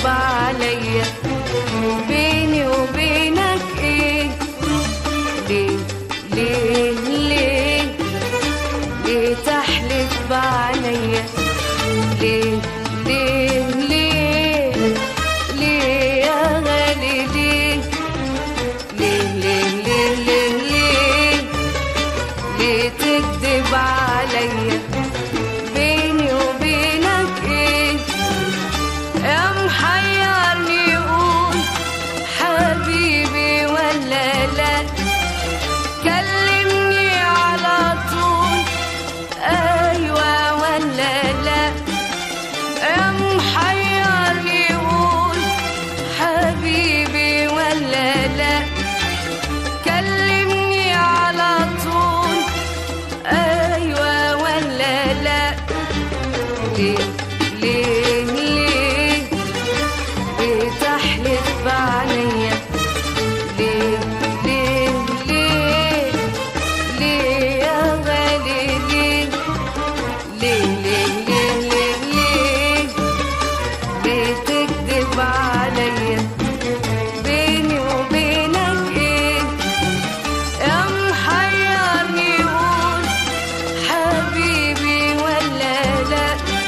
تكذب عليا بيني وبينك ايه ليه ليه ليه ليه تحلف بعليا ليه ليه ليه ليه يا غالي ليه ليه ليه ليه ليه ليه ليه تكذب عليا بيني وبينك ايه يا محيرني قول حبيبي ولا لا كلمني على طول ايوه ولا لا يا محيرني قول حبيبي ولا لا كلمني على طول ايوه ولا لا ليه ليه ليه ليه تحلف بعليا ليه ليه ليه ليه يا غالي ليه ليه ليه ليه ليه ليه ليه تكذب عليا بيني وبينك ايه يا محيرني قول حبيبي ولا لا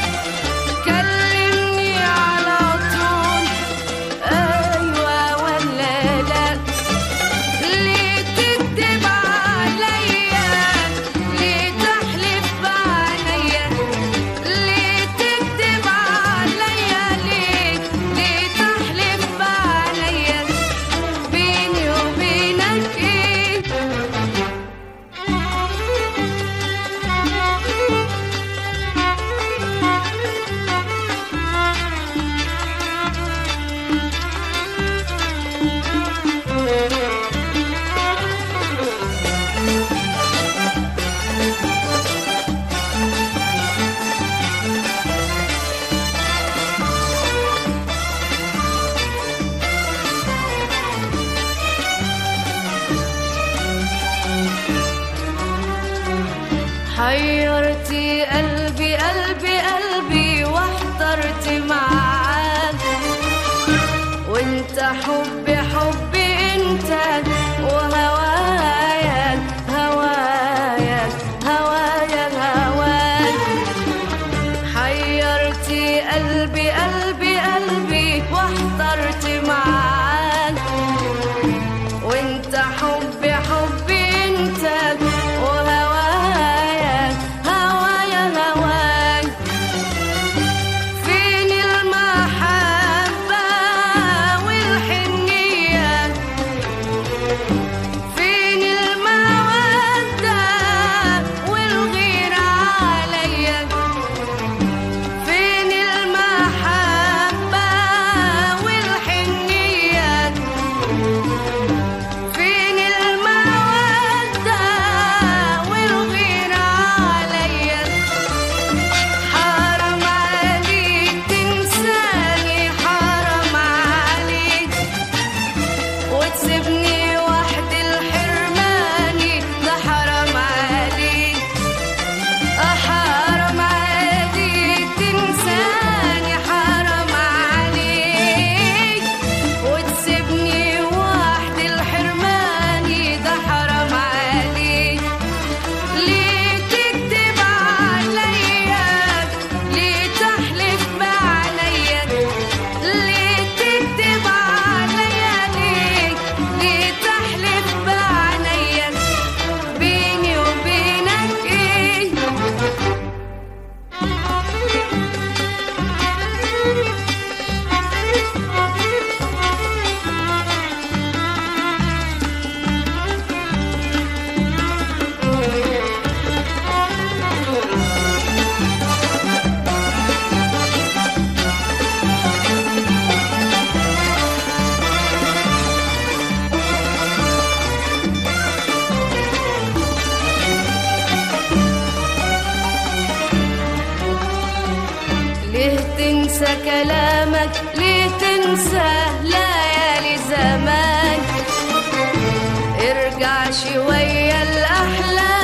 كلمني على طول ايوه ولا لا ليه تكذب عليا ليه تحلف بعليا ليه تكذب عليا ليه ليه تحلف بعليا بيني وبينك ايه حيرتي قلبي قلبي قلبي واحترت معاك وانت حبي حبي انت وهوايا هوايا هوايا هواك حيرتي قلبي قلبي قلبي واحترت معاك وانت حبي حبي انت وهوايا هوايا هواك فين المحبة والحنية فين المودة والغيرة عليا فين المحبة والحنية فين المودة والغيرة عليا حرام عليك تنساني حرام عليك وتسيبني وحدي الحرماني ده حرام عليك حرام عليك تنساني حرام عليك وتسيبني وحدي الحرماني ده حرام عليك ليه تكذب عليا ليه تحلف بعليا ليه تكذب عليا ليه ليه تحلف بعليا بيني وبينك ايه ليه تنسى كلامك ليه تنسى ليالي زمان ارجع شوية الأحلام